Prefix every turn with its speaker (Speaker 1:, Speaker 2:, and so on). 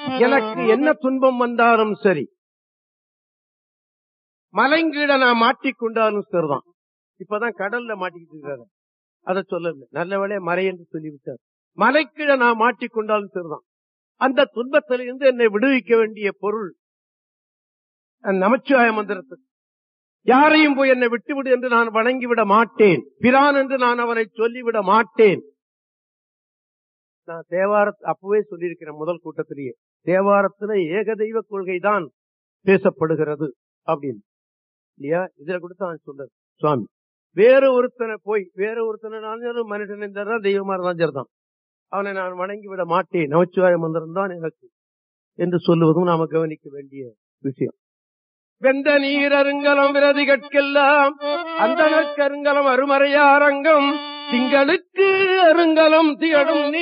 Speaker 1: எனக்கு என்ன துன்பம் வந்தாலும் சரி மலைங்கீழ நான் மாட்டிக்கொண்டாலும் சரிதான் இப்பதான் கடல்ல மாட்டிக்கிட்டு இருக்காரு அதை சொல்லல நல்ல வேலையை மறை என்று சொல்லிவிட்டார் மலைக்கீழ நான் மாட்டிக்கொண்டாலும் சரிதான் அந்த துன்பத்திலிருந்து என்னை விடுவிக்க வேண்டிய பொருள் அந்த நமச்சிவாய மந்திரத்துக்கு யாரையும் போய் என்னை விட்டுவிடு என்று நான் வணங்கிவிட மாட்டேன் பிரான் என்று நான் அவனை சொல்லிவிட மாட்டேன் நான் தேவார அப்பவே சொல்லியிருக்கிறேன் முதல் கூட்டத்திலேயே தேவாரத்துல ஏகதெய்வ கொள்கை தான் பேசப்படுகிறது அப்படின்னு இல்லையா இதுல கூட தான் சொல்றது சுவாமி வேற ஒருத்தனை போய் வேற ஒருத்தனை நான் மனுஷன் இருந்தா தெய்வமா இருந்தாலும் சரிதான் அவனை நான் வணங்கி விட மாட்டேன் நமச்சிவாய மந்திரம் தான் எனக்கு என்று சொல்லுவதும் நாம கவனிக்க வேண்டிய விஷயம் வெந்த நீர் அருங்கலம் விரதி கற்கெல்லாம் அந்த கருங்கலம் அருமறையாரங்கம் திங்களுக்கு அருங்கலம் திகழும் நீ